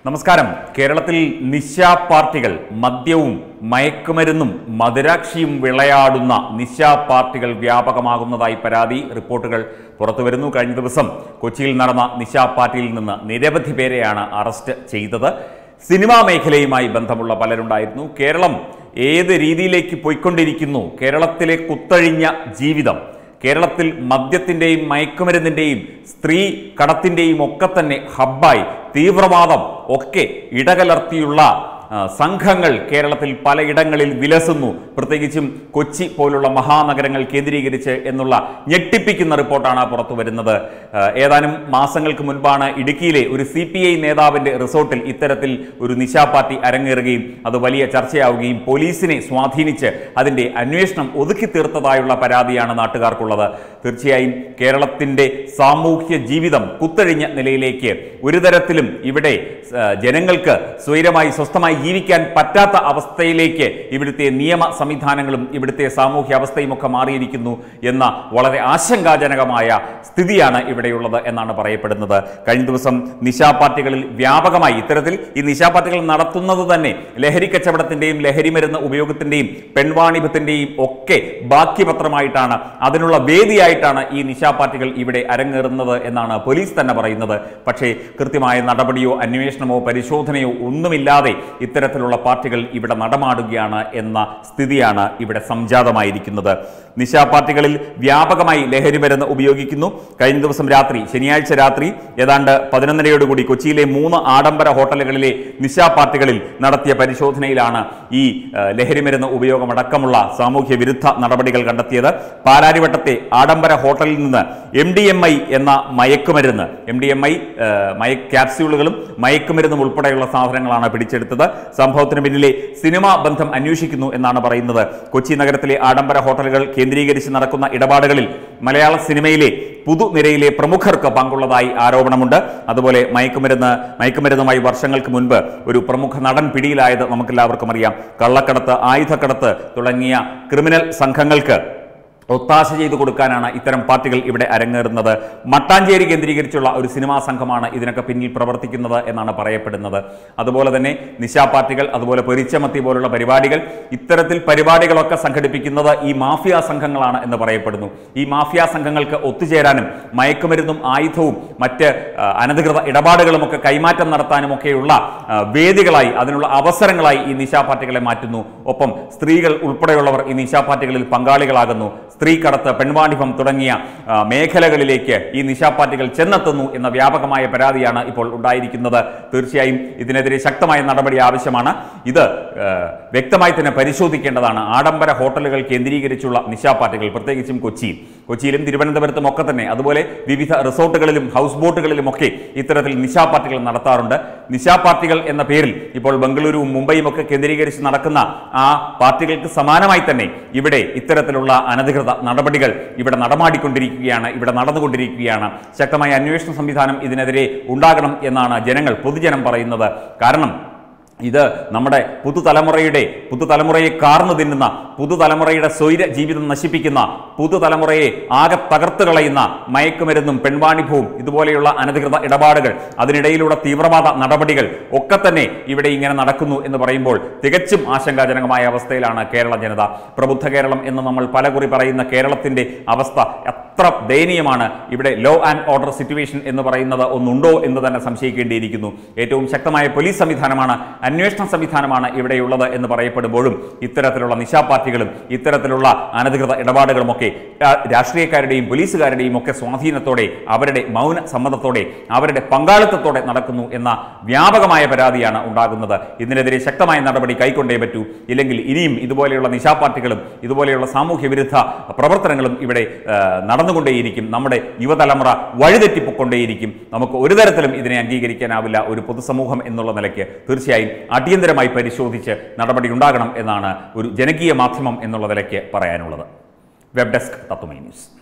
നമസ്കാരം കേരളത്തിൽ നിശാ പാർട്ടികൾ മദ്യവും മയക്കുമരുന്നും മധുരാക്ഷിയും വിളയാടുന്ന നിശാ പാർട്ടികൾ വ്യാപകമാകുന്നതായി പരാതി റിപ്പോർട്ടുകൾ പുറത്തുവരുന്നു കഴിഞ്ഞ ദിവസം കൊച്ചിയിൽ നടന്ന നിശാ പാർട്ടിയിൽ നിന്ന് നിരവധി പേരെയാണ് അറസ്റ്റ് ചെയ്തത് സിനിമാ മേഖലയുമായി ബന്ധമുള്ള പലരുണ്ടായിരുന്നു കേരളം ഏത് രീതിയിലേക്ക് പോയിക്കൊണ്ടിരിക്കുന്നു കേരളത്തിലെ കുത്തഴിഞ്ഞ ജീവിതം കേരളത്തിൽ മദ്യത്തിൻ്റെയും മയക്കുമരുന്നിൻ്റെയും സ്ത്രീ കടത്തിൻ്റെയും ഒക്കെ തന്നെ ഹബ്ബായി തീവ്രവാദം ഒക്കെ ഇടകലർത്തിയുള്ള ആ, സംഘങ്ങൾ കേരളത്തിൽ പലയിടങ്ങളിൽ വിലസുന്നു പ്രത്യേകിച്ചും കൊച്ചി പോലുള്ള മഹാനഗരങ്ങൾ കേന്ദ്രീകരിച്ച് എന്നുള്ള ഞെട്ടിപ്പിക്കുന്ന റിപ്പോർട്ടാണ് പുറത്തു വരുന്നത് ആ, ഏതാനും മാസങ്ങൾക്ക് മുൻപാണ് ഇടുക്കിയിലെ ഒരു സി പി ഐ നേതാവിൻ്റെ റിസോർട്ടിൽ ഇത്തരത്തിൽ ഒരു നിശാ പാർട്ടി അരങ്ങേറുകയും അത് വലിയ ചർച്ചയാവുകയും പോലീസിനെ സ്വാധീനിച്ച് അതിൻ്റെ അന്വേഷണം ഒതുക്കി തീർത്തതായുള്ള പരാതിയാണ് നാട്ടുകാർക്കുള്ളത് തീർച്ചയായും കേരളത്തിൻ്റെ സാമൂഹ്യ ജീവിതം കുത്തഴിഞ്ഞ നിലയിലേക്ക് ഒരു തരത്തിലും ഇവിടെ ആ, ജനങ്ങൾക്ക് സ്വൈരമായി സ്വസ്ഥമായി ജീവിക്കാൻ പറ്റാത്ത അവസ്ഥയിലേക്ക് ഇവിടുത്തെ നിയമ സംവിധാനങ്ങളും ഇവിടുത്തെ സാമൂഹ്യ അവസ്ഥയും ഒക്കെ മാറിയിരിക്കുന്നു എന്ന വളരെ ആശങ്കാജനകമായ സ്ഥിതിയാണ് ഇവിടെയുള്ളത് എന്നാണ് പറയപ്പെടുന്നത് കഴിഞ്ഞ ദിവസം നിശാ പാർട്ടികളിൽ വ്യാപകമായി ഇത്തരത്തിൽ ഈ നിശാ പാർട്ടികൾ നടത്തുന്നത് തന്നെ ലഹരി കച്ചവടത്തിന്റെയും ലഹരി മരുന്ന് ഉപയോഗത്തിന്റെയും പെൺവാണിഭത്തിന്റെയും ഒക്കെ ബാക്കിപത്രമായിട്ടാണ് അതിനുള്ള വേദിയായിട്ടാണ് ഈ നിശാ പാർട്ടികൾ ഇവിടെ അരങ്ങേറുന്നത് എന്നാണ് പോലീസ് തന്നെ പറയുന്നത് പക്ഷേ കൃത്യമായ നടപടിയോ അന്വേഷണമോ പരിശോധനയോ ഒന്നുമില്ലാതെ ഇത്തരത്തിലുള്ള പാർട്ടികൾ ഇവിടെ നടമാടുകയാണ് എന്ന സ്ഥിതിയാണ് ഇവിടെ സംജാതമായിരിക്കുന്നത് നിശാ പാർട്ടികളിൽ വ്യാപകമായി ലഹരി മരുന്ന് ഉപയോഗിക്കുന്നു കഴിഞ്ഞ ദിവസം രാത്രി ശനിയാഴ്ച രാത്രി ഏതാണ്ട് പതിനൊന്നരയോടുകൂടി കൊച്ചിയിലെ മൂന്ന് ആഡംബര ഹോട്ടലുകളിലെ നിശാ പാർട്ടികളിൽ നടത്തിയ പരിശോധനയിലാണ് ഈ ഏഹ്, ലഹരി മരുന്ന് ഉപയോഗമടക്കമുള്ള സാമൂഹ്യ വിരുദ്ധ നടപടികൾ കണ്ടെത്തിയത് പാലാരിവട്ടത്തെ ആഡംബര ഹോട്ടലിൽ നിന്ന് എം ഡി എം ഐ എന്ന മയക്കുമരുന്ന് എം ഡി എം ഐ മയ ക്യാപ്സ്യൂളുകളും മയക്കുമരുന്നും ഉൾപ്പെടെയുള്ള സാധനങ്ങളാണ് പിടിച്ചെടുത്തത് സംഭവത്തിന് പിന്നിലെ സിനിമാ ബന്ധം അന്വേഷിക്കുന്നു എന്നാണ് പറയുന്നത് കൊച്ചി നഗരത്തിലെ ആഡംബര ഹോട്ടലുകൾ കേന്ദ്രീകരിച്ച് നടക്കുന്ന ഇടപാടുകളിൽ മലയാള സിനിമയിലെ പുതുനിരയിലെ പ്രമുഖർക്ക് പങ്കുള്ളതായി ആരോപണമുണ്ട് അതുപോലെ മയക്കുമരുന്ന് മയക്കുമരുന്നുമായി വർഷങ്ങൾക്ക് മുൻപ് ഒരു പ്രമുഖ നടൻ പിടിയിലായത് നമുക്കെല്ലാവർക്കും അറിയാം കള്ളക്കടത്ത് ആയുധക്കടത്ത് തുടങ്ങിയ ക്രിമിനൽ സംഘങ്ങൾക്ക് ഒത്താശ ചെയ്തു കൊടുക്കാനാണ് ഇത്തരം പാർട്ടികൾ ഇവിടെ അരങ്ങേറുന്നത് മട്ടാഞ്ചേരി കേന്ദ്രീകരിച്ചുള്ള ഒരു സിനിമാ സംഘമാണ് ഇതിനൊക്കെ പിന്നിൽ പ്രവർത്തിക്കുന്നത് എന്നാണ് പറയപ്പെടുന്നത് അതുപോലെ തന്നെ നിശാ പാർട്ടികൾ അതുപോലെ പൊരിച്ചമത്തി പോലുള്ള പരിപാടികൾ ഇത്തരത്തിൽ പരിപാടികളൊക്കെ സംഘടിപ്പിക്കുന്നത് ഈ മാഫിയ സംഘങ്ങളാണ് എന്ന് പറയപ്പെടുന്നു ഈ മാഫിയ സംഘങ്ങൾക്ക് ഒത്തുചേരാനും മയക്കുമരുന്നും ആയുധവും മറ്റ് ആ, അനധികൃത ഇടപാടുകളും ഒക്കെ കൈമാറ്റം നടത്താനും ഒക്കെയുള്ള ആ, വേദികളായി അതിനുള്ള അവസരങ്ങളായി ഈ നിശാ പാർട്ടികളെ മാറ്റുന്നു ഒപ്പം സ്ത്രീകൾ ഉൾപ്പെടെയുള്ളവർ ഈ നിശാ പാർട്ടികളിൽ പങ്കാളികളാകുന്നു സ്ത്രീ കടത്ത് പെൺവാണിഭം തുടങ്ങിയ ആ, മേഖലകളിലേക്ക് ഈ നിശാ പാർട്ടികൾ ചെന്നെത്തുന്നു എന്ന വ്യാപകമായ പരാതിയാണ് ഇപ്പോൾ ഉണ്ടായിരിക്കുന്നത് തീർച്ചയായും ഇതിനെതിരെ ശക്തമായ നടപടി ആവശ്യമാണ് ഇത് ആ, വ്യക്തമായി തന്നെ പരിശോധിക്കേണ്ടതാണ് ആഡംബര ഹോട്ടലുകൾ കേന്ദ്രീകരിച്ചുള്ള നിശാ പാർട്ടികൾ പ്രത്യേകിച്ചും കൊച്ചിയിൽ കൊച്ചിയിലും തിരുവനന്തപുരത്തും ഒക്കെ തന്നെ അതുപോലെ വിവിധ റിസോർട്ടുകളിലും ഹൗസ് ബോട്ടുകളിലും ഒക്കെ ഇത്തരത്തിൽ നിശാ പാർട്ടികൾ നടത്താറുണ്ട് നിശാ പാർട്ടികൾ എന്ന പേരിൽ ഇപ്പോൾ ബംഗളൂരുവും മുംബൈയും ഒക്കെ കേന്ദ്രീകരിച്ച് നടക്കുന്ന ആ പാർട്ടികൾക്ക് സമാനമായി തന്നെ ഇവിടെ ഇത്തരത്തിലുള്ള അനധികൃത നടപടികൾ ഇവിടെ നടമാടിക്കൊണ്ടിരിക്കുകയാണ് ഇവിടെ നടന്നുകൊണ്ടിരിക്കുകയാണ് ശക്തമായ അന്വേഷണ സംവിധാനം ഇതിനെതിരെ ഉണ്ടാകണം എന്നാണ് ജനങ്ങൾ പൊതുജനം പറയുന്നത് കാരണം ഇത് നമ്മുടെ പുതുതലമുറയുടെ പുതുതലമുറയെ കാർന്നു തിന്നുന്ന പുതുതലമുറയുടെ സ്വൈര ജീവിതം നശിപ്പിക്കുന്ന പുതുതലമുറയെ ആകെ തകർത്ത് കളയുന്ന മയക്കുമരുന്നും പെൺവാണിഭവും ഇതുപോലെയുള്ള അനധികൃത ഇടപാടുകൾ അതിനിടയിലുള്ള തീവ്രവാദ നടപടികൾ ഒക്കെ തന്നെ ഇവിടെ ഇങ്ങനെ നടക്കുന്നു എന്ന് പറയുമ്പോൾ തികച്ചും ആശങ്കാജനകമായ അവസ്ഥയിലാണ് കേരള ജനത പ്രബുദ്ധ കേരളം എന്ന് നമ്മൾ പലകുറി പറയുന്ന കേരളത്തിന്റെ അവസ്ഥ എത്ര ദയനീയമാണ് ഇവിടെ ലോ ആൻഡ് ഓർഡർ സിറ്റുവേഷൻ എന്ന് പറയുന്നത് ഒന്നുണ്ടോ എന്ന് തന്നെ സംശയിക്കേണ്ടിയിരിക്കുന്നു ഏറ്റവും ശക്തമായ പോലീസ് സംവിധാനമാണ് അന്വേഷണ സംവിധാനമാണ് ഇവിടെയുള്ളത് എന്ന് പറയപ്പെടുമ്പോഴും ഇത്തരത്തിലുള്ള നിശാ പാർട്ടികളും ഇത്തരത്തിലുള്ള അനധികൃത ഇടപാടുകളും ഒക്കെ രാ- രാഷ്ട്രീയക്കാരുടെയും പോലീസുകാരുടെയും ഒക്കെ സ്വാധീനത്തോടെ അവരുടെ മൗന സമ്മതത്തോടെ അവരുടെ പങ്കാളിത്തത്തോടെ നടക്കുന്നു എന്ന വ്യാപകമായ പരാതിയാണ് ഉണ്ടാകുന്നത് ഇതിനെതിരെ ശക്തമായ നടപടി കൈക്കൊണ്ടേ പറ്റൂ ഇല്ലെങ്കിൽ ഇനിയും ഇതുപോലെയുള്ള നിശാ പാർട്ടികളും ഇതുപോലെയുള്ള സാമൂഹ്യ വിരുദ്ധ പ്രവർത്തനങ്ങളും ഇവിടെ ആ, നടന്നുകൊണ്ടേയിരിക്കും നമ്മുടെ യുവതലമുറ വഴിതെറ്റിപ്പൊക്കൊണ്ടേയിരിക്കും നമുക്ക് ഒരു തരത്തിലും ഇതിനെ അംഗീകരിക്കാനാവില്ല ഒരു പൊതുസമൂഹം എന്നുള്ള നിലയ്ക്ക് തീർച്ചയായും അടിയന്തരമായി പരിശോധിച്ച് നടപടി ഉണ്ടാകണം എന്നാണ് ഒരു ജനകീയ മാധ്യമം എന്നുള്ള നിലയ്ക്ക് പറയാനുള്ളത് വെബ് ഡെസ്ക് തത്വമൈ ന്യൂസ്